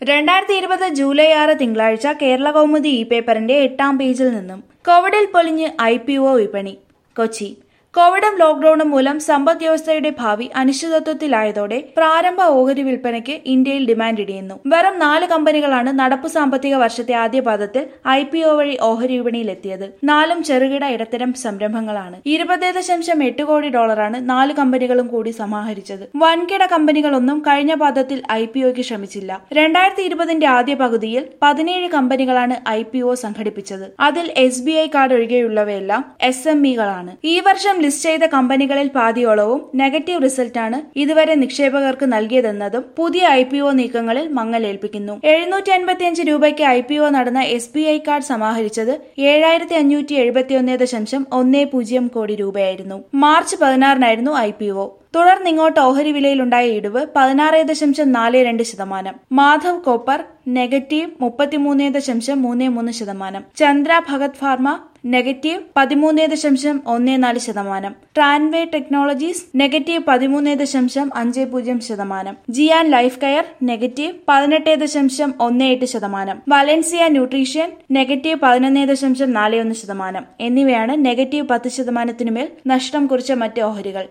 രണ്ടായിരത്തി ഇരുപത് ജൂലൈ ആറ് തിങ്കളാഴ്ച കേരള കൗമുദി ഇ പേപ്പറിന്റെ എട്ടാം പേജിൽ നിന്നും കോവിഡിൽ പൊലിഞ്ഞ് ഐ പി ഒ വിപണി കൊച്ചി കോവിഡും ലോക്ഡൌണും മൂലം സമ്പദ് വ്യവസ്ഥയുടെ ഭാവി അനിശ്ചിതത്വത്തിലായതോടെ പ്രാരംഭ ഓഹരി വിൽപ്പനയ്ക്ക് ഇന്ത്യയിൽ ഡിമാൻഡ് ഇടിയുന്നു വെറും നാല് കമ്പനികളാണ് നടപ്പു സാമ്പത്തിക വർഷത്തെ ആദ്യ പാദത്തിൽ ഐ പി ഒ വഴി ഓഹരി വിപണിയിലെത്തിയത് നാലും ചെറുകിട ഇടത്തരം സംരംഭങ്ങളാണ് ഇരുപത് ദശാംശം എട്ട് കോടി ഡോളറാണ് നാല് കമ്പനികളും കൂടി സമാഹരിച്ചത് വൻകിട കമ്പനികളൊന്നും കഴിഞ്ഞ പാദത്തിൽ ഐ പി ഒക്ക് ശ്രമിച്ചില്ല രണ്ടായിരത്തി ഇരുപതിന്റെ ആദ്യ പകുതിയിൽ പതിനേഴ് കമ്പനികളാണ് ഐ പി ഒ സംഘടിപ്പിച്ചത് അതിൽ എസ് ബി ഐ കാർഡ് ഒഴികെയുള്ളവയെല്ലാം എസ് എം ഇകളാണ് ഈ വർഷം ലിസ്റ്റ് ചെയ്ത കമ്പനികളിൽ പാതിയോളവും നെഗറ്റീവ് റിസൾട്ടാണ് ഇതുവരെ നിക്ഷേപകർക്ക് നൽകിയതെന്നതും പുതിയ ഐ പി ഒ നീക്കങ്ങളിൽ മങ്ങലേൽപ്പിക്കുന്നു എഴുന്നൂറ്റി അൻപത്തിയഞ്ച് രൂപയ്ക്ക് ഐ പി ഒ നടന്ന എസ് ബി ഐ കാർഡ് സമാഹരിച്ചത് ഏഴായിരത്തി അഞ്ഞൂറ്റി എഴുപത്തിയൊന്ന് ദശാംശം ഒന്ന് പൂജ്യം കോടി രൂപയായിരുന്നു മാർച്ച് പതിനാറിനായിരുന്നു ഐ പി ഒ തുടർന്നിങ്ങോട്ട് ഓഹരി വിലയിലുണ്ടായ ഇടിവ് പതിനാറ് ദശാംശം നാല് രണ്ട് ശതമാനം മാധവ് കോപ്പർ നെഗറ്റീവ് മുപ്പത്തിമൂന്ന് ദശാംശം മൂന്ന് മൂന്ന് ശതമാനം ചന്ദ്ര ഭഗത് ഫാർമ നെഗറ്റീവ് പതിമൂന്ന് ദശാംശം ഒന്ന് നാല് ശതമാനം ട്രാൻവേ ടെക്നോളജീസ് നെഗറ്റീവ് പതിമൂന്ന് ദശാംശം അഞ്ച് പൂജ്യം ശതമാനം ജിയാൻ ലൈഫ് കെയർ നെഗറ്റീവ് പതിനെട്ട് ദശാംശം ഒന്ന് എട്ട് ശതമാനം വലൻസിയ ന്യൂട്രീഷ്യൻ നെഗറ്റീവ് പതിനൊന്ന് ദശാംശം നാല് ഒന്ന് ശതമാനം എന്നിവയാണ് നെഗറ്റീവ് പത്ത് ശതമാനത്തിനുമേൽ നഷ്ടം കുറിച്ച മറ്റ് ഓഹരികൾ